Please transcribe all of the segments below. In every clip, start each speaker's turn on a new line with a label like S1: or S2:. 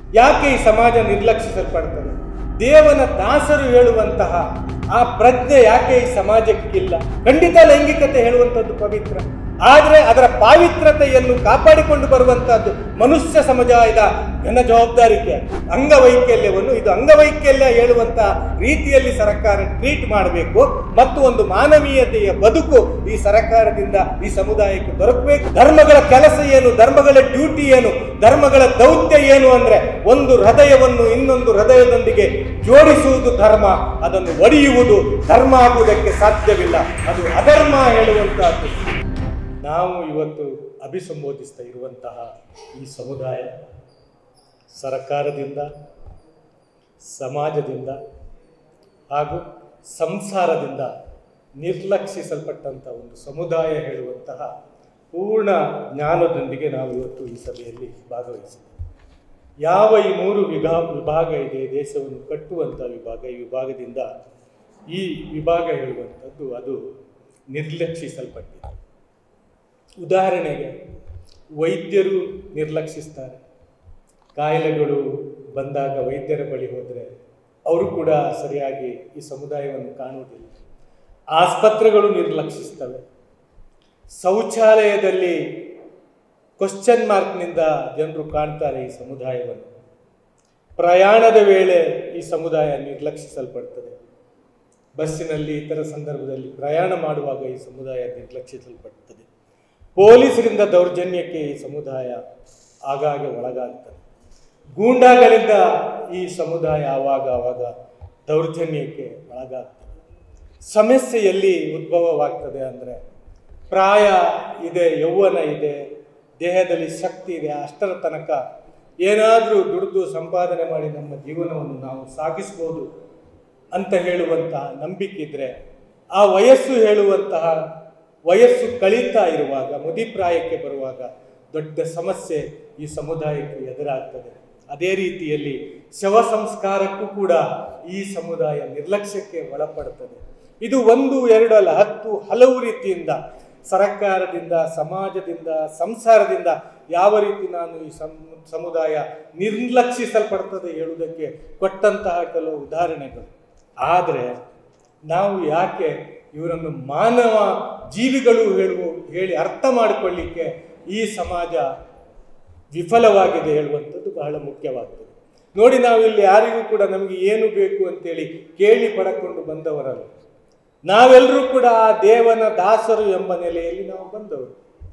S1: ಯಾಕೆ ಈ ಸಮಾಜ ನಿರ್ಲಕ್ಷಿಸಲ್ಪಡ್ತದೆ ದೇವನ ದಾಸರು ಹೇಳುವಂತಹ ಆ ಪ್ರಜ್ಞೆ ಯಾಕೆ ಈ ಸಮಾಜಕ್ಕಿಲ್ಲ ಖಂಡಿತ ಲೈಂಗಿಕತೆ ಹೇಳುವಂಥದ್ದು ಪವಿತ್ರ ಆದರೆ ಅದರ ಪಾವಿತ್ರತೆಯನ್ನು ಕಾಪಾಡಿಕೊಂಡು ಬರುವಂತಹದ್ದು ಮನುಷ್ಯ ಸಮುದಾಯದ ಘನ ಜವಾಬ್ದಾರಿಕೆ ಅಂಗವೈಕಲ್ಯವನ್ನು ಇದು ಅಂಗವೈಕಲ್ಯ ಹೇಳುವಂತಹ ರೀತಿಯಲ್ಲಿ ಸರ್ಕಾರ ಟ್ರೀಟ್ ಮಾಡಬೇಕು ಮತ್ತು ಒಂದು ಮಾನವೀಯತೆಯ ಬದುಕು ಈ ಸರ್ಕಾರದಿಂದ ಈ ಸಮುದಾಯಕ್ಕೆ ದೊರಕಬೇಕು ಧರ್ಮಗಳ ಕೆಲಸ ಏನು ಧರ್ಮಗಳ ಡ್ಯೂಟಿ ಏನು ಧರ್ಮಗಳ ದೌತ್ಯ ಏನು ಅಂದ್ರೆ ಒಂದು ಹೃದಯವನ್ನು ಇನ್ನೊಂದು ಹೃದಯದೊಂದಿಗೆ ಜೋಡಿಸುವುದು ಧರ್ಮ ಅದನ್ನು ಒಡೆಯುವುದು ಧರ್ಮ ಆಗುವುದಕ್ಕೆ ಸಾಧ್ಯವಿಲ್ಲ ಅದು ಅಧರ್ಮ ಹೇಳುವಂತಹದ್ದು ನಾವು ಇವತ್ತು ಅಭಿಸಂಬೋಧಿಸ್ತಾ ಇರುವಂತಹ ಈ ಸಮುದಾಯ ಸರ್ಕಾರದಿಂದ ಸಮಾಜದಿಂದ ಹಾಗೂ ಸಂಸಾರದಿಂದ ನಿರ್ಲಕ್ಷಿಸಲ್ಪಟ್ಟಂಥ ಒಂದು ಸಮುದಾಯ ಹೇಳುವಂತಹ ಪೂರ್ಣ ಜ್ಞಾನದೊಂದಿಗೆ ನಾವು ಇವತ್ತು ಈ ಸಭೆಯಲ್ಲಿ ಭಾಗವಹಿಸಿದ್ದೇವೆ ಯಾವ ಈ ಮೂರು ವಿಭಾ ವಿಭಾಗ ಇದೆ ದೇಶವನ್ನು ಕಟ್ಟುವಂಥ ವಿಭಾಗ ಈ ವಿಭಾಗದಿಂದ ಈ ವಿಭಾಗ ಹೇಳುವಂಥದ್ದು ಅದು ನಿರ್ಲಕ್ಷಿಸಲ್ಪಟ್ಟಿದೆ ಉದಾಹರಣೆಗೆ ವೈದ್ಯರು ನಿರ್ಲಕ್ಷಿಸ್ತಾರೆ ಕಾಯಿಲೆಗಳು ಬಂದಾಗ ವೈದ್ಯರ ಬಳಿ ಹೋದರೆ ಅವರು ಕೂಡ ಸರಿಯಾಗಿ ಈ ಸಮುದಾಯವನ್ನು ಕಾಣುವುದಿಲ್ಲ ಆಸ್ಪತ್ರೆಗಳು ನಿರ್ಲಕ್ಷಿಸ್ತವೆ ಶೌಚಾಲಯದಲ್ಲಿ ಕ್ವಶನ್ ಮಾರ್ಕ್ನಿಂದ ಜನರು ಕಾಣ್ತಾರೆ ಈ ಸಮುದಾಯವನ್ನು ಪ್ರಯಾಣದ ವೇಳೆ ಈ ಸಮುದಾಯ ನಿರ್ಲಕ್ಷಿಸಲ್ಪಡ್ತದೆ ಬಸ್ಸಿನಲ್ಲಿ ಇತರ ಸಂದರ್ಭದಲ್ಲಿ ಪ್ರಯಾಣ ಮಾಡುವಾಗ ಈ ಸಮುದಾಯ ನಿರ್ಲಕ್ಷಿಸಲ್ಪಡುತ್ತದೆ ಪೊಲೀಸರಿಂದ ದೌರ್ಜನ್ಯಕ್ಕೆ ಈ ಸಮುದಾಯ ಆಗಾಗ ಒಳಗಾಗ್ತದೆ ಗೂಂಡಾಗಳಿಂದ ಈ ಸಮುದಾಯ ಆವಾಗ ಆವಾಗ ದೌರ್ಜನ್ಯಕ್ಕೆ ಒಳಗಾಗ್ತದೆ ಸಮಸ್ಯೆಯಲ್ಲಿ ಉದ್ಭವವಾಗ್ತದೆ ಅಂದರೆ ಪ್ರಾಯ ಇದೆ ಯೌವನ ಇದೆ ದೇಹದಲ್ಲಿ ಶಕ್ತಿ ಇದೆ ಅಷ್ಟರ ತನಕ ಏನಾದರೂ ದುಡಿದು ಸಂಪಾದನೆ ಮಾಡಿ ನಮ್ಮ ಜೀವನವನ್ನು ನಾವು ಸಾಗಿಸ್ಬೋದು ಅಂತ ಹೇಳುವಂತಹ ನಂಬಿಕೆ ಇದ್ದರೆ ಆ ವಯಸ್ಸು ಹೇಳುವಂತಹ ವಯಸ್ಸು ಕಳೀತಾ ಇರುವಾಗ ಮುದಿಪ್ರಾಯಕ್ಕೆ ಬರುವಾಗ ದೊಡ್ಡ ಸಮಸ್ಯೆ ಈ ಸಮುದಾಯಕ್ಕೆ ಎದುರಾಗ್ತದೆ ಅದೇ ರೀತಿಯಲ್ಲಿ ಶವ ಸಂಸ್ಕಾರಕ್ಕೂ ಕೂಡ ಈ ಸಮುದಾಯ ನಿರ್ಲಕ್ಷ್ಯಕ್ಕೆ ಒಳಪಡುತ್ತದೆ ಇದು ಒಂದು ಎರಡು ಅಲ್ಲ ಹತ್ತು ಹಲವು ರೀತಿಯಿಂದ ಸರ್ಕಾರದಿಂದ ಸಮಾಜದಿಂದ ಸಂಸಾರದಿಂದ ಯಾವ ರೀತಿ ನಾನು ಈ ಸಮ್ ಸಮುದಾಯ ನಿರ್ಲಕ್ಷಿಸಲ್ಪಡ್ತದೆ ಹೇಳುವುದಕ್ಕೆ ಕೊಟ್ಟಂತಹ ಕೆಲವು ಉದಾಹರಣೆಗಳು ಆದರೆ ನಾವು ಯಾಕೆ ಇವರನ್ನು ಮಾನವ ಜೀವಿಗಳು ಹೇಳುವ ಹೇಳಿ ಅರ್ಥ ಮಾಡಿಕೊಳ್ಳಿಕ್ಕೆ ಈ ಸಮಾಜ ವಿಫಲವಾಗಿದೆ ಹೇಳುವಂಥದ್ದು ಬಹಳ ಮುಖ್ಯವಾಗ್ತದೆ ನೋಡಿ ನಾವು ಇಲ್ಲಿ ಯಾರಿಗೂ ಕೂಡ ನಮಗೆ ಏನು ಬೇಕು ಅಂತೇಳಿ ಕೇಳಿ ಪಡಕೊಂಡು ಬಂದವರಲ್ಲ ನಾವೆಲ್ಲರೂ ಕೂಡ ಆ ದೇವನ ದಾಸರು ಎಂಬ ನೆಲೆಯಲ್ಲಿ ನಾವು ಬಂದವರು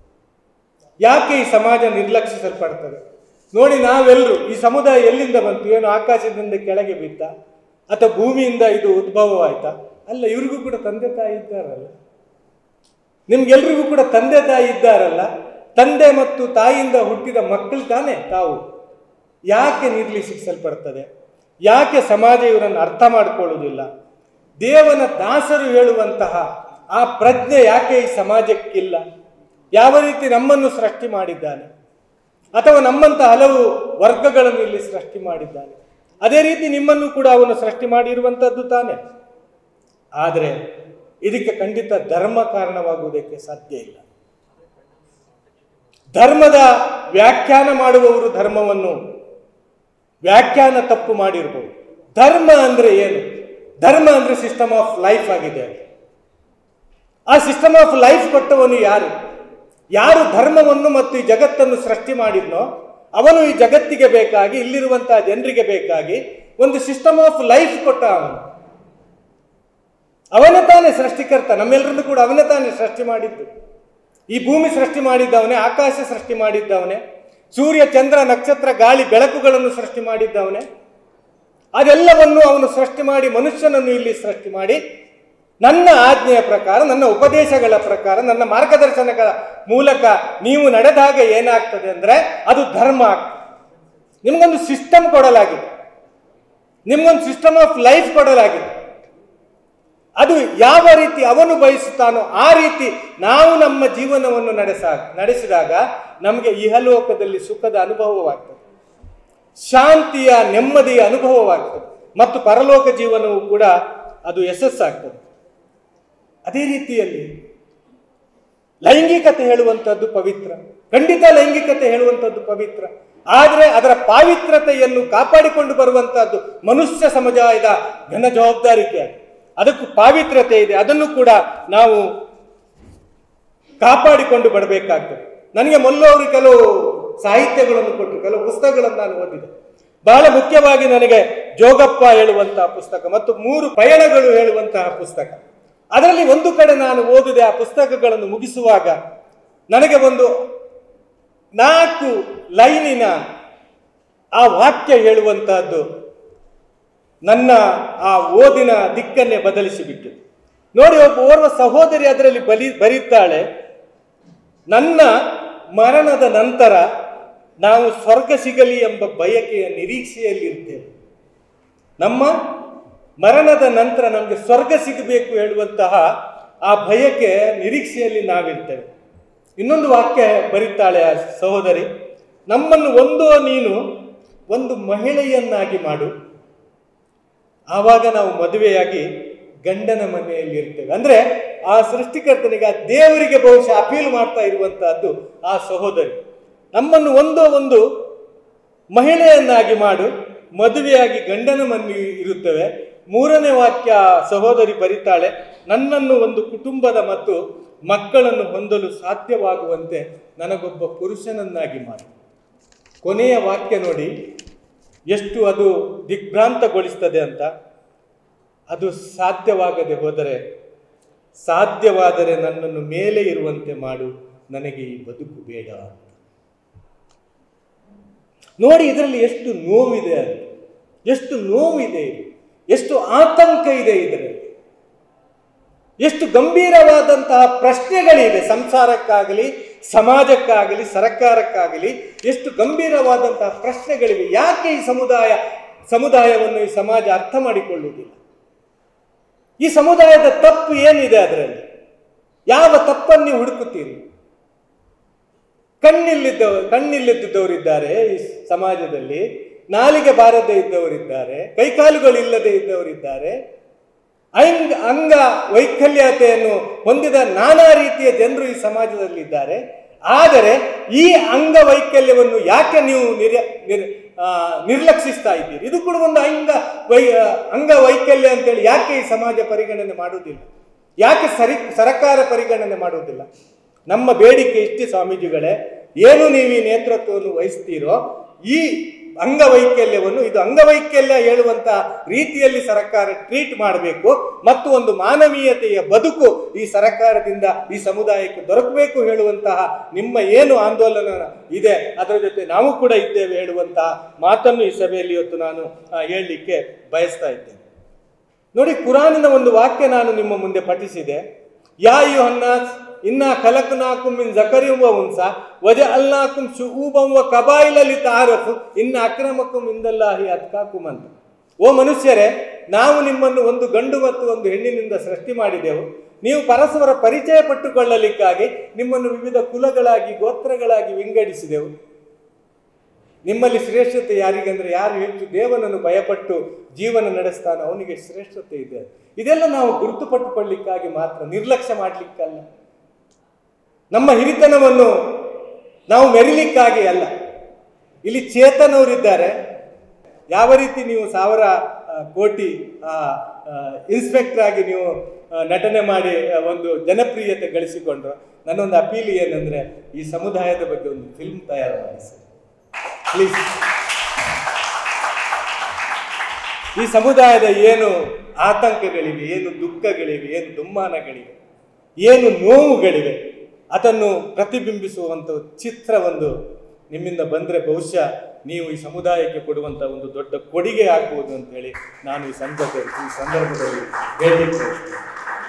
S1: ಯಾಕೆ ಈ ಸಮಾಜ ನಿರ್ಲಕ್ಷಿಸಲ್ಪಡ್ತದೆ ನೋಡಿ ನಾವೆಲ್ಲರೂ ಈ ಸಮುದಾಯ ಎಲ್ಲಿಂದ ಬಂತು ಏನು ಆಕಾಶದಿಂದ ಕೆಳಗೆ ಬಿದ್ದ ಅಥವಾ ಭೂಮಿಯಿಂದ ಇದು ಉದ್ಭವವಾಯ್ತಾ ಅಲ್ಲ ಇವ್ರಿಗೂ ಕೂಡ ತಂದೆ ತಾಯಿ ಇದ್ದಾರಲ್ಲ ನಿಮ್ಗೆಲ್ರಿಗೂ ಕೂಡ ತಂದೆ ತಾಯಿ ಇದ್ದಾರಲ್ಲ ತಂದೆ ಮತ್ತು ತಾಯಿಯಿಂದ ಹುಟ್ಟಿದ ಮಕ್ಕಳು ತಾನೇ ತಾವು ಯಾಕೆ ನಿರ್ಲಕ್ಷಿಸಲ್ಪಡ್ತದೆ ಯಾಕೆ ಸಮಾಜ ಇವರನ್ನು ಅರ್ಥ ಮಾಡಿಕೊಳ್ಳುವುದಿಲ್ಲ ದೇವನ ದಾಸರು ಹೇಳುವಂತಹ ಆ ಪ್ರಜ್ಞೆ ಯಾಕೆ ಈ ಸಮಾಜಕ್ಕಿಲ್ಲ ಯಾವ ರೀತಿ ನಮ್ಮನ್ನು ಸೃಷ್ಟಿ ಮಾಡಿದ್ದಾನೆ ಅಥವಾ ನಮ್ಮಂತ ಹಲವು ವರ್ಗಗಳನ್ನು ಇಲ್ಲಿ ಸೃಷ್ಟಿ ಮಾಡಿದ್ದಾನೆ ಅದೇ ರೀತಿ ನಿಮ್ಮನ್ನು ಕೂಡ ಅವನು ಸೃಷ್ಟಿ ಮಾಡಿರುವಂಥದ್ದು ತಾನೆ ಆದರೆ ಇದಕ್ಕೆ ಖಂಡಿತ ಧರ್ಮ ಕಾರಣವಾಗುವುದಕ್ಕೆ ಸಾಧ್ಯ ಇಲ್ಲ ಧರ್ಮದ ವ್ಯಾಖ್ಯಾನ ಮಾಡುವವರು ಧರ್ಮವನ್ನು ವ್ಯಾಖ್ಯಾನ ತಪ್ಪು ಮಾಡಿರ್ಬೋದು ಧರ್ಮ ಅಂದ್ರೆ ಏನು ಧರ್ಮ ಅಂದ್ರೆ ಸಿಸ್ಟಮ್ ಆಫ್ ಲೈಫ್ ಆಗಿದೆ ಆ ಸಿಸ್ಟಮ್ ಆಫ್ ಲೈಫ್ ಕೊಟ್ಟವನು ಯಾರು ಯಾರು ಧರ್ಮವನ್ನು ಮತ್ತು ಈ ಜಗತ್ತನ್ನು ಸೃಷ್ಟಿ ಮಾಡಿದ್ನೋ ಅವನು ಈ ಜಗತ್ತಿಗೆ ಬೇಕಾಗಿ ಇಲ್ಲಿರುವಂತಹ ಜನರಿಗೆ ಬೇಕಾಗಿ ಒಂದು ಸಿಸ್ಟಮ್ ಆಫ್ ಲೈಫ್ ಕೊಟ್ಟ ಅವನು ಅವನೇ ತಾನೇ ಸೃಷ್ಟಿಕರ್ತ ನಮ್ಮೆಲ್ಲರನ್ನು ಕೂಡ ಅವನೇ ತಾನೇ ಸೃಷ್ಟಿ ಮಾಡಿದ್ದು ಈ ಭೂಮಿ ಸೃಷ್ಟಿ ಮಾಡಿದ್ದವನೇ ಆಕಾಶ ಸೃಷ್ಟಿ ಮಾಡಿದ್ದವನೇ ಸೂರ್ಯ ಚಂದ್ರ ನಕ್ಷತ್ರ ಗಾಳಿ ಬೆಳಕುಗಳನ್ನು ಸೃಷ್ಟಿ ಮಾಡಿದ್ದವನೇ ಅದೆಲ್ಲವನ್ನು ಅವನು ಸೃಷ್ಟಿ ಮಾಡಿ ಮನುಷ್ಯನನ್ನು ಇಲ್ಲಿ ಸೃಷ್ಟಿ ಮಾಡಿ ನನ್ನ ಆಜ್ಞೆಯ ಪ್ರಕಾರ ನನ್ನ ಉಪದೇಶಗಳ ಪ್ರಕಾರ ನನ್ನ ಮಾರ್ಗದರ್ಶನಗಳ ಮೂಲಕ ನೀವು ನಡೆದಾಗ ಏನಾಗ್ತದೆ ಅಂದರೆ ಅದು ಧರ್ಮ ಆಗ್ತದೆ ನಿಮಗೊಂದು ಸಿಸ್ಟಮ್ ಕೊಡಲಾಗಿದೆ ನಿಮ್ಗೊಂದು ಸಿಸ್ಟಮ್ ಆಫ್ ಲೈಫ್ ಕೊಡಲಾಗಿದೆ ಅದು ಯಾವ ರೀತಿ ಅವನು ಬಯಸುತ್ತಾನೋ ಆ ರೀತಿ ನಾವು ನಮ್ಮ ಜೀವನವನ್ನು ನಡೆಸ ನಡೆಸಿದಾಗ ನಮಗೆ ಇಹಲೋಕದಲ್ಲಿ ಸುಖದ ಅನುಭವವಾಗ್ತದೆ ಶಾಂತಿಯ ನೆಮ್ಮದಿಯ ಅನುಭವವಾಗ್ತದೆ ಮತ್ತು ಪರಲೋಕ ಜೀವನವು ಕೂಡ ಅದು ಯಶಸ್ಸಾಗ್ತದೆ ಅದೇ ರೀತಿಯಲ್ಲಿ ಲೈಂಗಿಕತೆ ಹೇಳುವಂಥದ್ದು ಪವಿತ್ರ ಖಂಡಿತ ಲೈಂಗಿಕತೆ ಹೇಳುವಂಥದ್ದು ಪವಿತ್ರ ಆದರೆ ಅದರ ಪಾವಿತ್ರತೆಯನ್ನು ಕಾಪಾಡಿಕೊಂಡು ಬರುವಂತಹದ್ದು ಮನುಷ್ಯ ಸಮುದಾಯದ ಘನ ಜವಾಬ್ದಾರಿಕೆ ಅದಕ್ಕೂ ಪಾವಿತ್ರತೆ ಇದೆ ಅದನ್ನು ಕೂಡ ನಾವು ಕಾಪಾಡಿಕೊಂಡು ಬರಬೇಕಾಗ್ತದೆ ನನಗೆ ಮೊಲ್ಲವರು ಕೆಲವು ಸಾಹಿತ್ಯಗಳನ್ನು ಕೊಟ್ಟರು ಕೆಲವು ಪುಸ್ತಕಗಳನ್ನು ನಾನು ಓದಿದೆ ಬಹಳ ಮುಖ್ಯವಾಗಿ ನನಗೆ ಜೋಗಪ್ಪ ಹೇಳುವಂತಹ ಪುಸ್ತಕ ಮತ್ತು ಮೂರು ಪಯಣಗಳು ಹೇಳುವಂತಹ ಪುಸ್ತಕ ಅದರಲ್ಲಿ ಒಂದು ಕಡೆ ನಾನು ಓದಿದೆ ಆ ಪುಸ್ತಕಗಳನ್ನು ಮುಗಿಸುವಾಗ ನನಗೆ ಒಂದು ನಾಲ್ಕು ಲೈನಿನ ಆ ವಾಕ್ಯ ಹೇಳುವಂತಹದ್ದು ನನ್ನ ಆ ಓದಿನ ದಿಕ್ಕನ್ನೇ ಬದಲಿಸಿಬಿಟ್ಟು ನೋಡಿ ಒಬ್ಬ ಓರ್ವ ಸಹೋದರಿ ಅದರಲ್ಲಿ ಬಲಿ ಬರೀತಾಳೆ ನನ್ನ ಮರಣದ ನಂತರ ನಾವು ಸ್ವರ್ಗ ಸಿಗಲಿ ಎಂಬ ಬಯಕೆಯ ನಿರೀಕ್ಷೆಯಲ್ಲಿರ್ತೇವೆ ನಮ್ಮ ಮರಣದ ನಂತರ ನಮಗೆ ಸ್ವರ್ಗ ಸಿಗಬೇಕು ಹೇಳುವಂತಹ ಆ ಬಯಕೆ ನಿರೀಕ್ಷೆಯಲ್ಲಿ ನಾವಿರ್ತೇವೆ ಇನ್ನೊಂದು ವಾಕ್ಯ ಬರೀತಾಳೆ ಆ ಸಹೋದರಿ ನಮ್ಮನ್ನು ಒಂದೋ ನೀನು ಒಂದು ಮಹಿಳೆಯನ್ನಾಗಿ ಮಾಡು ಆವಾಗ ನಾವು ಮದುವೆಯಾಗಿ ಗಂಡನ ಮನೆಯಲ್ಲಿ ಇರ್ತೇವೆ ಅಂದ್ರೆ ಆ ಸೃಷ್ಟಿಕರ್ತನಿಗೆ ಆ ದೇವರಿಗೆ ಬಹುಶಃ ಅಪೀಲ್ ಮಾಡ್ತಾ ಇರುವಂತಹದ್ದು ಆ ಸಹೋದರಿ ನಮ್ಮನ್ನು ಒಂದೋ ಒಂದು ಮಹಿಳೆಯನ್ನಾಗಿ ಮಾಡು ಮದುವೆಯಾಗಿ ಗಂಡನ ಮನೆ ಇರುತ್ತವೆ ಮೂರನೇ ವಾಕ್ಯ ಆ ಸಹೋದರಿ ಬರಿತಾಳೆ ನನ್ನನ್ನು ಒಂದು ಕುಟುಂಬದ ಮತ್ತು ಮಕ್ಕಳನ್ನು ಹೊಂದಲು ಸಾಧ್ಯವಾಗುವಂತೆ ನನಗೊಬ್ಬ ಪುರುಷನನ್ನಾಗಿ ಮಾಡು ಕೊನೆಯ ವಾಕ್ಯ ನೋಡಿ ಎಷ್ಟು ಅದು ದಿಗ್ಭ್ರಾಂತಗೊಳಿಸ್ತದೆ ಅಂತ ಅದು ಸಾಧ್ಯವಾಗದೆ ಹೋದರೆ ಸಾಧ್ಯವಾದರೆ ನನ್ನನ್ನು ಮೇಲೆ ಇರುವಂತೆ ಮಾಡು ನನಗೆ ಈ ಬದುಕು ಬೇಡ ಅಂತ ನೋಡಿ ಇದರಲ್ಲಿ ಎಷ್ಟು ನೋವಿದೆ ಅಂತ ಎಷ್ಟು ನೋವಿದೆ ಇದು ಎಷ್ಟು ಆತಂಕ ಇದೆ ಇದರಲ್ಲಿ ಎಷ್ಟು ಗಂಭೀರವಾದಂತಹ ಪ್ರಶ್ನೆಗಳಿವೆ ಸಂಸಾರಕ್ಕಾಗಲಿ ಸಮಾಜಕ್ಕಾಗಲಿ ಸರ್ಕಾರಕ್ಕಾಗಲಿ ಎಷ್ಟು ಗಂಭೀರವಾದಂತಹ ಪ್ರಶ್ನೆಗಳಿವೆ ಯಾಕೆ ಈ ಸಮುದಾಯ ಸಮುದಾಯವನ್ನು ಈ ಸಮಾಜ ಅರ್ಥ ಮಾಡಿಕೊಳ್ಳುವುದಿಲ್ಲ ಈ ಸಮುದಾಯದ ತಪ್ಪು ಏನಿದೆ ಅದರಲ್ಲಿ ಯಾವ ತಪ್ಪನ್ನು ನೀವು ಹುಡುಕುತ್ತೀರಿ ಕಣ್ಣಿಲ್ಲಿದ್ದವರು ಕಣ್ಣಿಲ್ಲದಿದ್ದವರಿದ್ದಾರೆ ಈ ಸಮಾಜದಲ್ಲಿ ನಾಲಿಗೆ ಬಾರದೇ ಇದ್ದವರಿದ್ದಾರೆ ಕೈಕಾಲುಗಳು ಇಲ್ಲದೆ ಇದ್ದವರಿದ್ದಾರೆ ಅಂಗ ಅಂಗ ವೈಕಲ್ಯತೆಯನ್ನು ಹೊಂದಿದ ನಾನಾ ರೀತಿಯ ಜನರು ಈ ಸಮಾಜದಲ್ಲಿದ್ದಾರೆ ಆದರೆ ಈ ಅಂಗವೈಕಲ್ಯವನ್ನು ಯಾಕೆ ನೀವು ನಿರ್ ನಿರ್ ಆ, ನಿರ್ಲಕ್ಷಿಸ್ತಾ ಇದ್ದೀರಿ ಇದು ಕೂಡ ಒಂದು ಅಂಗ ವೈ ಅಂಗವೈಕಲ್ಯ ಅಂತೇಳಿ ಯಾಕೆ ಈ ಸಮಾಜ ಪರಿಗಣನೆ ಮಾಡುವುದಿಲ್ಲ ಯಾಕೆ ಸರಿ ಸರಕಾರ ಪರಿಗಣನೆ ಮಾಡುವುದಿಲ್ಲ ನಮ್ಮ ಬೇಡಿಕೆ ಇಷ್ಟೇ ಸ್ವಾಮೀಜಿಗಳೇ ಏನು ನೀವು ಈ ನೇತೃತ್ವವನ್ನು ವಹಿಸ್ತೀರೋ ಈ ಅಂಗವೈಕಲ್ಯವನ್ನು ಇದು ಅಂಗವೈಕಲ್ಯ ಹೇಳುವಂತ ರೀತಿಯಲ್ಲಿ ಸರ್ಕಾರ ಟ್ರೀಟ್ ಮಾಡಬೇಕು ಮತ್ತು ಒಂದು ಮಾನವೀಯತೆಯ ಬದುಕು ಈ ಸರ್ಕಾರದಿಂದ ಈ ಸಮುದಾಯಕ್ಕೆ ದೊರಕಬೇಕು ಹೇಳುವಂತಹ ನಿಮ್ಮ ಏನು ಆಂದೋಲನ ಇದೆ ಅದರ ಜೊತೆ ನಾವು ಕೂಡ ಇದ್ದೇವೆ ಹೇಳುವಂತಹ ಮಾತನ್ನು ಈ ಸಭೆಯಲ್ಲಿ ಇವತ್ತು ನಾನು ಆ, ಹೇಳಲಿಕ್ಕೆ ಬಯಸ್ತಾ ಇದ್ದೇನೆ ನೋಡಿ ಕುರಾನಿನ ಒಂದು ವಾಕ್ಯ ನಾನು ನಿಮ್ಮ ಮುಂದೆ ಪಠಿಸಿದೆ ಯಾ ಯುಹನ್ನಾಸ್ ಇನ್ನ ಖಲಕ್ನಾಕುಂ ಮಿನ್ ಜಕರಿಂ ವ ಉನ್ಸ ವಜ ಅಲ್ನಾಕುಂ ಶುಊಬಂ ವ ಕಬಾಯಿಲಲಿ ತಾರಫು ಇನ್ನ ಅಕ್ರಮಕುಂ ಇಂದಲ್ಲಾಹಿ ಅತ್ಕಾಕುಂ ಅಂತ ಓ ಮನುಷ್ಯರೇ ನಾವು ನಿಮ್ಮನ್ನು ಒಂದು ಗಂಡು ಮತ್ತು ಒಂದು ಹೆಣ್ಣಿನಿಂದ ಸೃಷ್ಟಿ ಮಾಡಿದೆವು ನೀವು ಪರಸ್ಪರ ಪರಿಚಯ ಪಟ್ಟುಕೊಳ್ಳಲಿಕ್ಕಾಗಿ ನಿಮ್ಮನ್ನು ವಿವಿಧ ಕುಲಗಳಾಗಿ ಗೋತ್ರಗಳಾಗಿ ವಿಂಗಡಿಸಿದೆವು ನಿಮ್ಮಲ್ಲಿ ಶ್ರೇಷ್ಠತೆ ಯಾರಿಗಂದ್ರೆ ಯಾರು ಹೆಚ್ಚು ದೇವನನ್ನು ಭಯಪಟ್ಟು ಜೀವನ ನಡೆಸ್ತಾನೋ ಅವನಿಗೆ ಶ್ರೇಷ್ಠತೆ ಇದೆ ಇದೆಲ್ಲ ನಾವು ಗುರುತುಪಟ್ಟುಕೊಳ್ಳಿಕ್ಕಾಗಿ ಮಾತ್ರ ನಿರ್ಲಕ್ಷ್ಯ ಮಾಡಲಿಕ್ಕಲ್ಲ ನಮ್ಮ ಹಿರಿತನವನ್ನು ನಾವು ಮೆರಿಲಿಕ್ಕಾಗಿ ಅಲ್ಲ ಇಲ್ಲಿ ಚೇತನವರಿದ್ದಾರೆ ಯಾವ ರೀತಿ ನೀವು ಸಾವಿರ ಆ, ಕೋಟಿ ಆ, ಆ, ಇನ್ಸ್ಪೆಕ್ಟರ್ ಆಗಿ ನೀವು ಆ, ನಟನೆ ಮಾಡಿ ಆ, ಒಂದು ಜನಪ್ರಿಯತೆ ಗಳಿಸಿಕೊಂಡ್ರು ನನ್ನೊಂದು ಅಪೀಲ್ ಏನಂದ್ರೆ ಈ ಸಮುದಾಯದ ಬಗ್ಗೆ ಒಂದು ಫಿಲ್ಮ್ ತಯಾರು ಮಾಡಿ ಸರ್ ಪ್ಲೀಸ್ ಈ ಸಮುದಾಯದ ಏನು ಆತಂಕಗಳಿವೆ ಏನು ದುಃಖಗಳಿವೆ ಏನು ದುಮ್ಮಾನಗಳಿವೆ ಏನು ನೋವುಗಳಿವೆ ಅದನ್ನು ಪ್ರತಿಬಿಂಬಿಸುವಂಥ ಚಿತ್ರ ಒಂದು ನಿಮ್ಮಿಂದ ಬಂದರೆ ಬಹುಶಃ ನೀವು ಈ ಸಮುದಾಯಕ್ಕೆ ಕೊಡುವಂಥ ಒಂದು ದೊಡ್ಡ ಕೊಡುಗೆ ಆಗ್ಬೋದು ಅಂತೇಳಿ ನಾನು ಈ ಸಂದರ್ಭ ಈ ಸಂದರ್ಭದಲ್ಲಿ ಹೇಳಲಿಕ್ಕೆ ಬಯಸ್ತೇನೆ.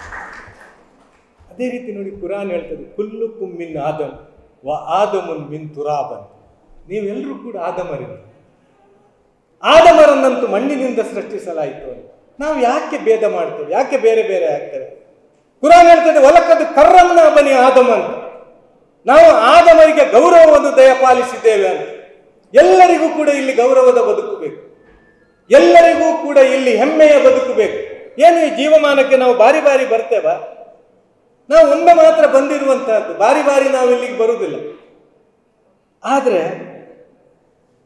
S1: ಅದೇ ರೀತಿ ನೋಡಿ ಕುರಾನ್ ಹೇಳ್ತದೆ ಕುಲ್ಲು ಕುಮ್ಮಿನ್ ಆದಮ್ ವ ಆದಮುನ್ ಮಿನ್ ತುರಾಬನ್ ನೀವೆಲ್ಲರೂ ಕೂಡ ಆದಮರಿರು ಆದಮರನ್ನಂತೂ ಮಣ್ಣಿನಿಂದ ಸೃಷ್ಟಿಸಲಾಯಿತು ಅಂತ ನಾವು ಯಾಕೆ ಭೇದ ಮಾಡ್ತೇವೆ ಯಾಕೆ ಬೇರೆ ಬೇರೆ ಆಗ್ತೇವೆ ಕುರಾನ್ ಹೇಳ್ತದೆ ಒಲಕದು ಕರ್ರನ್ನ ಬನಿ ಆದಮ ಅಂತ ನಾವು ಆದಮರಿಗೆ ಗೌರವವನ್ನು ದಯಪಾಲಿಸಿದ್ದೇವೆ ಅಂತ ಎಲ್ಲರಿಗೂ ಕೂಡ ಇಲ್ಲಿ ಗೌರವದ ಬದುಕಬೇಕು ಎಲ್ಲರಿಗೂ ಕೂಡ ಇಲ್ಲಿ ಹೆಮ್ಮೆಯ ಬದುಕಬೇಕು ಏನು ಈ ಜೀವಮಾನಕ್ಕೆ ನಾವು ಬಾರಿ ಬಾರಿ ಬರ್ತೇವಾ ನಾವು ಒಮ್ಮೆ ಮಾತ್ರ ಬಂದಿರುವಂತಹದ್ದು ಬಾರಿ ಬಾರಿ ನಾವು ಇಲ್ಲಿಗೆ ಬರುವುದಿಲ್ಲ ಆದರೆ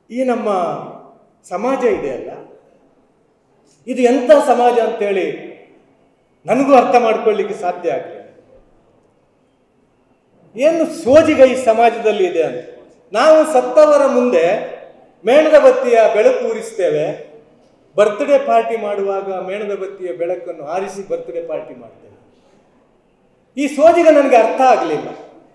S1: ಈ ನಮ್ಮ ಸಮಾಜ ಇದೆಯಲ್ಲ ಇದು ಎಂಥ ಸಮಾಜ ಅಂತೇಳಿ ನನಗೂ ಅರ್ಥ ಮಾಡ್ಕೊಳ್ಳಿಕ್ಕೆ ಸಾಧ್ಯ ಆಗಲಿಲ್ಲ ಏನು ಸೋಜಿಗ ಈ ಸಮಾಜದಲ್ಲಿ ಇದೆ ಅಂತ ನಾವು ಸತ್ತವರ ಮುಂದೆ ಮೇಣದ ಬತ್ತಿಯ ಬೆಳಕು ಉರಿಸ್ತೇವೆ ಬರ್ತ್ಡೇ ಪಾರ್ಟಿ ಮಾಡುವಾಗ ಮೇಣದ ಬತ್ತಿಯ ಬೆಳಕನ್ನು ಆರಿಸಿ ಬರ್ತ್ಡೇ ಪಾರ್ಟಿ ಮಾಡ್ತೇವೆ ಈ ಸೋಜಿಗ ನನಗೆ ಅರ್ಥ ಆಗಲಿಲ್ಲ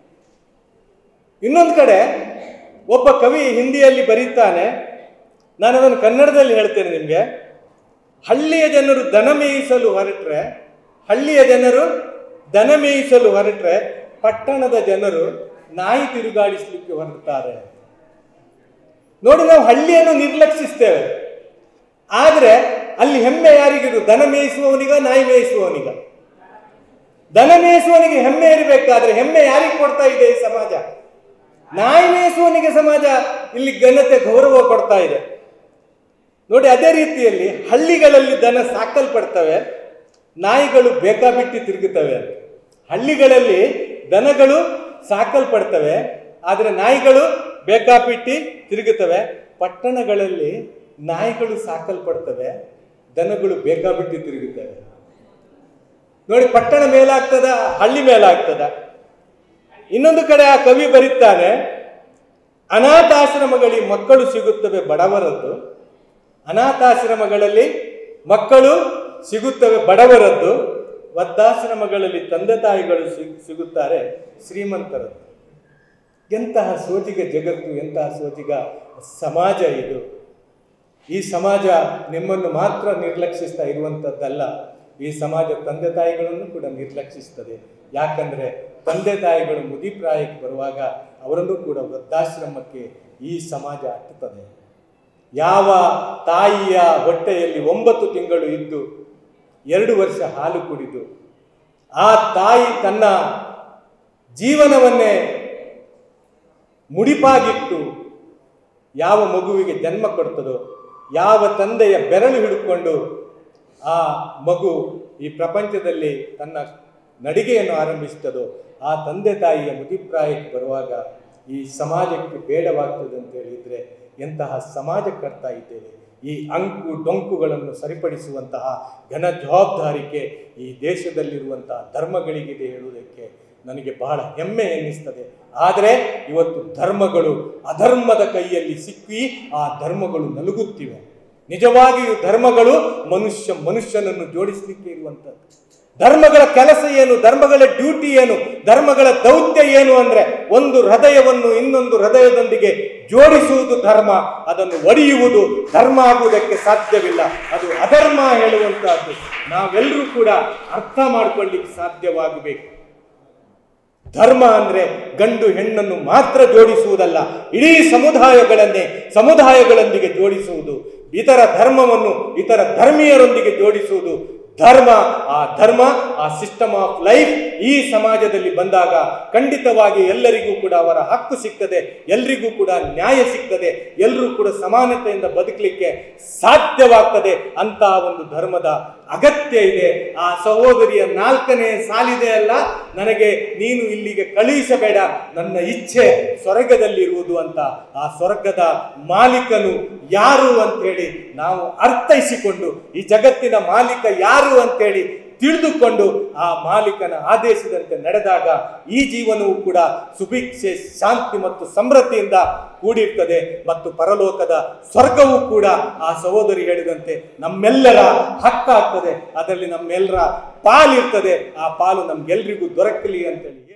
S1: ಇನ್ನೊಂದು ಕಡೆ ಒಬ್ಬ ಕವಿ ಹಿಂದಿಯಲ್ಲಿ ಬರೀತಾನೆ ನಾನು ಅದನ್ನು ಕನ್ನಡದಲ್ಲಿ ಹೇಳ್ತೇನೆ ನಿಮಗೆ ಹಳ್ಳಿಯ ಜನರು ದನ ಮೇಯಿಸಲು ಹೊರಟ್ರೆ ಹಳ್ಳಿಯ ಜನರು ದನ ಮೇಯಿಸಲು ಹೊರಟ್ರೆ ಪಟ್ಟಣದ ಜನರು ನಾಯಿ ತಿರುಗಾಡಿಸ್ಲಿಕ್ಕೆ ಹೊರಡ್ತಾರೆ ನೋಡಿ ನಾವು ಹಳ್ಳಿಯನ್ನು ನಿರ್ಲಕ್ಷಿಸ್ತೇವೆ ಆದರೆ ಅಲ್ಲಿ ಹೆಮ್ಮೆ ಯಾರಿಗಿರು ದನ ಮೇಯಿಸುವವನಿಗ ನಾಯಿ ಮೇಯಿಸುವವನಿಗ ದನ ಮೇಯಿಸುವವನಿಗೆ ಹೆಮ್ಮೆ ಇರಬೇಕಾದ್ರೆ ಹೆಮ್ಮೆ ಯಾರಿಗೆ ಕೊಡ್ತಾ ಇದೆ ಈ ಸಮಾಜ ನಾಯಿ ಮೇಯಿಸುವವನಿಗೆ ಸಮಾಜ ಇಲ್ಲಿ ಘನತೆ ಗೌರವ ಕೊಡ್ತಾ ಇದೆ ನೋಡಿ ಅದೇ ರೀತಿಯಲ್ಲಿ ಹಳ್ಳಿಗಳಲ್ಲಿ ದನ ಸಾಕಲ್ಪಡ್ತವೆ ನಾಯಿಗಳು ಬೇಕಾಬಿಟ್ಟಿ ತಿರುಗುತ್ತವೆ ಹಳ್ಳಿಗಳಲ್ಲಿ ದನಗಳು ಸಾಕಲ್ಪಡ್ತವೆ ಆದರೆ ನಾಯಿಗಳು ಬೇಕಾಬಿಟ್ಟಿ ತಿರುಗುತ್ತವೆ ಪಟ್ಟಣಗಳಲ್ಲಿ ನಾಯಿಗಳು ಸಾಕಲ್ಪಡ್ತವೆ ದನಗಳು ಬೇಕಾಬಿಟ್ಟಿ ತಿರುಗುತ್ತವೆ ನೋಡಿ ಪಟ್ಟಣ ಮೇಲಾಗ್ತದ ಹಳ್ಳಿ ಮೇಲಾಗ್ತದ ಇನ್ನೊಂದು ಕಡೆ ಆ ಕವಿ ಬರೀತಾನೆ ಅನಾಥಾಶ್ರಮಗಳಿಗೆ ಮಕ್ಕಳು ಸಿಗುತ್ತವೆ ಬಡವರದ್ದು ಅನಾಥಾಶ್ರಮಗಳಲ್ಲಿ ಮಕ್ಕಳು ಸಿಗುತ್ತವೆ ಬಡವರದ್ದು ವೃದ್ಧಾಶ್ರಮಗಳಲ್ಲಿ ತಂದೆ ತಾಯಿಗಳು ಸಿಗ್ ಸಿಗುತ್ತಾರೆ ಶ್ರೀಮಂತರದ್ದು ಎಂತಹ ಸೋಜಿಗ ಜಗತ್ತು ಎಂತಹ ಸೋಜಿಗ ಸಮಾಜ ಇದು ಈ ಸಮಾಜ ನಿಮ್ಮನ್ನು ಮಾತ್ರ ನಿರ್ಲಕ್ಷಿಸ್ತಾ ಇರುವಂಥದ್ದಲ್ಲ ಈ ಸಮಾಜ ತಂದೆ ತಾಯಿಗಳನ್ನು ಕೂಡ ನಿರ್ಲಕ್ಷಿಸ್ತದೆ ಯಾಕಂದ್ರೆ ತಂದೆ ತಾಯಿಗಳು ಮುದಿಪ್ರಾಯಕ್ಕೆ ಬರುವಾಗ ಅವರನ್ನು ಕೂಡ ವೃದ್ಧಾಶ್ರಮಕ್ಕೆ ಈ ಸಮಾಜ ಅಟ್ಟುತ್ತದೆ ಯಾವ ತಾಯಿಯ ಹೊಟ್ಟೆಯಲ್ಲಿ ಒಂಬತ್ತು ತಿಂಗಳು ಇದ್ದು ಎರಡು ವರ್ಷ ಹಾಲು ಕುಡಿದು ಆ ತಾಯಿ ತನ್ನ ಜೀವನವನ್ನೇ ಮುಡಿಪಾಗಿಟ್ಟು ಯಾವ ಮಗುವಿಗೆ ಜನ್ಮ ಕೊಡ್ತದೋ ಯಾವ ತಂದೆಯ ಬೆರಳು ಹಿಡ್ಕೊಂಡು ಆ ಮಗು ಈ ಪ್ರಪಂಚದಲ್ಲಿ ತನ್ನ ನಡಿಗೆಯನ್ನು ಆರಂಭಿಸ್ತದೋ ಆ ತಂದೆ ತಾಯಿಯ ಮುದಿಪ್ರಾಯಕ್ಕೆ ಬರುವಾಗ ಈ ಸಮಾಜಕ್ಕೆ ಬೇಡವಾಗ್ತದೆ ಅಂತ ಹೇಳಿದ್ರೆ ಎಂತಹ ಸಮಾಜ ಕಟ್ತಾ ಇದ್ದೇವೆ ಈ ಅಂಕು ಡೊಂಕುಗಳನ್ನು ಸರಿಪಡಿಸುವಂತಹ ಘನ ಜವಾಬ್ದಾರಿಕೆ ಈ ದೇಶದಲ್ಲಿರುವಂತಹ ಧರ್ಮಗಳಿಗಿದೆ ಹೇಳುವುದಕ್ಕೆ ನನಗೆ ಬಹಳ ಹೆಮ್ಮೆ ಎನ್ನಿಸ್ತದೆ ಆದರೆ ಇವತ್ತು ಧರ್ಮಗಳು ಅಧರ್ಮದ ಕೈಯಲ್ಲಿ ಸಿಕ್ಕಿ ಆ ಧರ್ಮಗಳು ನಲುಗುತ್ತಿವೆ ನಿಜವಾಗಿಯೂ ಧರ್ಮಗಳು ಮನುಷ್ಯ ಮನುಷ್ಯನನ್ನು ಜೋಡಿಸಲಿಕ್ಕೆ ಇರುವಂಥದ್ದು ಧರ್ಮಗಳ ಕೆಲಸ ಏನು ಧರ್ಮಗಳ ಡ್ಯೂಟಿ ಏನು ಧರ್ಮಗಳ ದೌತ್ಯ ಏನು ಅಂದ್ರೆ ಒಂದು ಹೃದಯವನ್ನು ಇನ್ನೊಂದು ಹೃದಯದೊಂದಿಗೆ ಜೋಡಿಸುವುದು ಧರ್ಮ ಅದನ್ನು ಒಡೆಯುವುದು ಧರ್ಮ ಆಗುವುದಕ್ಕೆ ಸಾಧ್ಯವಿಲ್ಲ ಅದು ಅಧರ್ಮ ಹೇಳುವಂತಹದ್ದು ನಾವೆಲ್ಲರೂ ಕೂಡ ಅರ್ಥ ಮಾಡಿಕೊಳ್ಳಿಕ್ಕೆ ಸಾಧ್ಯವಾಗಬೇಕು ಧರ್ಮ ಅಂದ್ರೆ ಗಂಡು ಹೆಣ್ಣನ್ನು ಮಾತ್ರ ಜೋಡಿಸುವುದಲ್ಲ ಇಡೀ ಸಮುದಾಯಗಳನ್ನೇ ಸಮುದಾಯಗಳೊಂದಿಗೆ ಜೋಡಿಸುವುದು ಇತರ ಧರ್ಮವನ್ನು ಇತರ ಧರ್ಮೀಯರೊಂದಿಗೆ ಜೋಡಿಸುವುದು ಧರ್ಮ ಆ ಧರ್ಮ ಆ ಸಿಸ್ಟಮ್ ಆಫ್ ಲೈಫ್ ಈ ಸಮಾಜದಲ್ಲಿ ಬಂದಾಗ ಖಂಡಿತವಾಗಿ ಎಲ್ಲರಿಗೂ ಕೂಡ ಅವರ ಹಕ್ಕು ಸಿಗ್ತದೆ ಎಲ್ರಿಗೂ ಕೂಡ ನ್ಯಾಯ ಸಿಗ್ತದೆ ಎಲ್ಲರೂ ಕೂಡ ಸಮಾನತೆಯಿಂದ ಬದುಕಲಿಕ್ಕೆ ಸಾಧ್ಯವಾಗ್ತದೆ ಅಂತ ಒಂದು ಧರ್ಮದ ಅಗತ್ಯ ಇದೆ ಆ ಸಹೋದರಿಯ ನಾಲ್ಕನೇ ಸಾಲಿದೆ ಅಲ್ಲ ನನಗೆ ನೀನು ಇಲ್ಲಿಗೆ ಕಳುಹಿಸಬೇಡ ನನ್ನ ಇಚ್ಛೆ ಸ್ವರ್ಗದಲ್ಲಿರುವುದು ಅಂತ ಆ ಸ್ವರ್ಗದ ಮಾಲೀಕನು ಯಾರು ಅಂತೇಳಿ ನಾವು ಅರ್ಥೈಸಿಕೊಂಡು ಈ ಜಗತ್ತಿನ ಮಾಲೀಕ ಯಾರು ಅಂತೇಳಿ ತಿಳಿದುಕೊಂಡು ಆ ಮಾಲೀಕನ ಆದೇಶದಂತೆ ನಡೆದಾಗ ಈ ಜೀವನವು ಕೂಡ ಸುಭಿಕ್ಷೆ ಶಾಂತಿ ಮತ್ತು ಸಮೃದ್ಧಿಯಿಂದ ಕೂಡಿರ್ತದೆ ಮತ್ತು ಪರಲೋಕದ ಸ್ವರ್ಗವೂ ಕೂಡ ಆ ಸಹೋದರಿ ಹೇಳಿದಂತೆ ನಮ್ಮೆಲ್ಲರ ಹಕ್ಕಾಗ್ತದೆ ಅದರಲ್ಲಿ ನಮ್ಮೆಲ್ಲರ ಪಾಲಿರ್ತದೆ ಆ ಪಾಲು ನಮ್ಗೆಲ್ರಿಗೂ ದೊರಕಲಿ ಅಂತೇಳಿ ಹೇಳಿ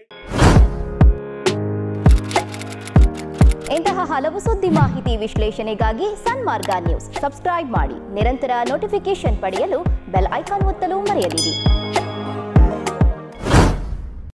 S2: ಇಂತಹ ಹಲವು ಸುದ್ದಿ ಮಾಹಿತಿ ವಿಶ್ಲೇಷಣೆಗಾಗಿ ಸನ್ಮಾರ್ಗ ನ್ಯೂಸ್ ಸಬ್ಸ್ಕ್ರೈಬ್ ಮಾಡಿ ನಿರಂತರ ನೋಟಿಫಿಕೇಶನ್ ಪಡೆಯಲು ಬೆಲ್ ಐಕಾನ್ ಒತ್ತಲು ಮರೆಯದಿರಿ